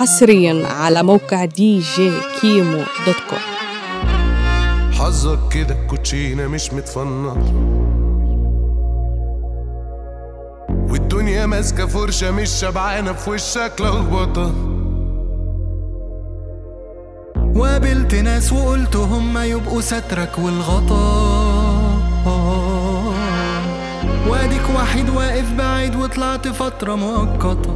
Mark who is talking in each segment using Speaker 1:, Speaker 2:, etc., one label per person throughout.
Speaker 1: حصريا على موقع دي جي كيمو دوت كوم
Speaker 2: حظك كده كوتشينة مش متفنط والدنيا ماسكة فرشة مش شبعانة في وشك لخبطة
Speaker 3: وقابلت ناس وقلت هما يبقوا سترك والغطا واديك واحد واقف بعيد وطلعت فترة مؤقتة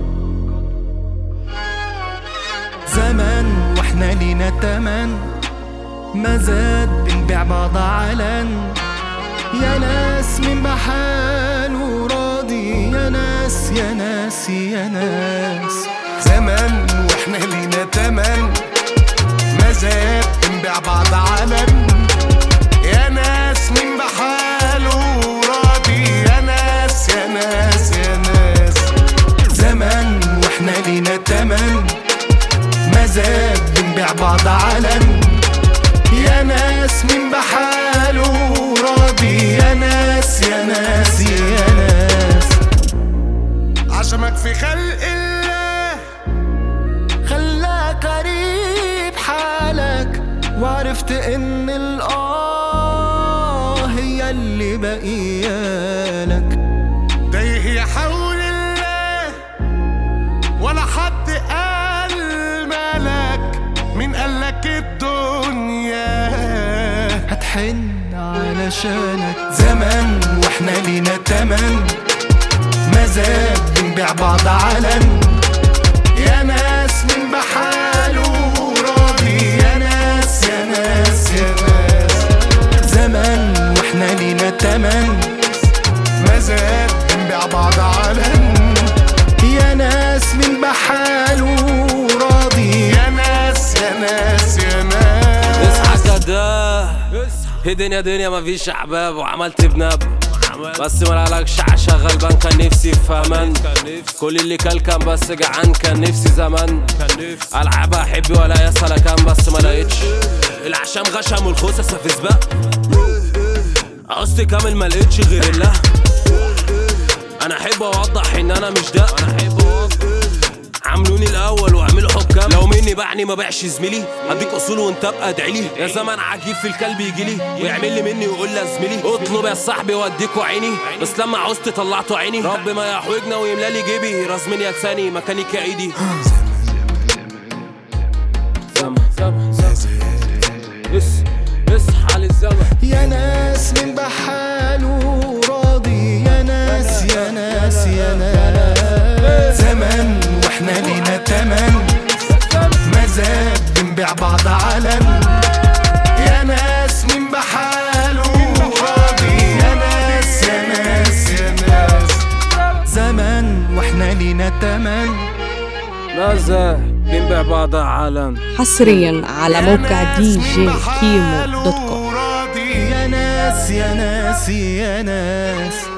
Speaker 3: زمان واحنا لينا تمن ما زاد بنبيع بعض علن يا ناس من بحاله راضي يا ناس يا ناس يا ناس
Speaker 2: زمان واحنا لينا تمن مزاد بنبيع بعض علن يا ناس من بحاله راضي يا ناس يا ناس يا ناس
Speaker 3: زمان واحنا لينا تمن مزاد بنبيع بعض علن يا ناس من بحاله راضي يا ناس يا ناس يا ناس
Speaker 2: عشمك في خلق الله
Speaker 3: خلاك قريب حالك وعرفت ان الاه هي اللي بقيالك
Speaker 2: تايه يا حول الله ولا حد قال مالك مين قالك الدنيا
Speaker 3: هتحن علشانك زمان واحنا لينا تمن مزاد بنبيع بعض علن يا ناس من بحاله راضي يا ناس يا ناس يا ناس زمان واحنا لينا تمن
Speaker 2: مزاد بنبيع بعض علن
Speaker 3: يا ناس من بحاله راضي
Speaker 2: يا ناس يا ناس يا ناس
Speaker 4: اصحى كده هي دنيا دنيا مفيش احباب وعملت بنب بس ملالكش عشا غلبان كان نفسي في امان كل اللي كل كان بس جعان كان نفسي زمان العبها احبي ولا يا سلكان بس ما لقيتش العشام غشم والخوسه في سباق قصدي كامل ما لقيتش غير الله انا احب اوضح ان انا مش ده انا احب اوضح عاملوني الاول واعملوا حكام لو مني بعني ما بيعش زميلي هديك اصول وانت ابقى ادعي لي يا زمان عجيب في الكلب يجي لي ويعمل لي مني ويقول لي يا زميلي اطلب يا صاحبي واديكوا عيني بس لما عوزت طلعتوا عيني رب ما يحوجنا ويملى لي جيبي رزمين يا لساني مكانك يا ايدي زمن زمن زمن اس اصحى للزمن
Speaker 3: يا ناس من بحاله راضي يا ناس يا ناس يا ناس زمان واحنا لينا تمن مزاد بنبيع بعض علن يا ناس من بحاله راضي يا ناس يا ناس يا ناس زمان واحنا لينا تمن
Speaker 4: ماذا بنبيع بعض علن
Speaker 1: حصريا على موقع دي جي كيمو دوت كوم
Speaker 2: راضي
Speaker 3: يا ناس يا ناس يا ناس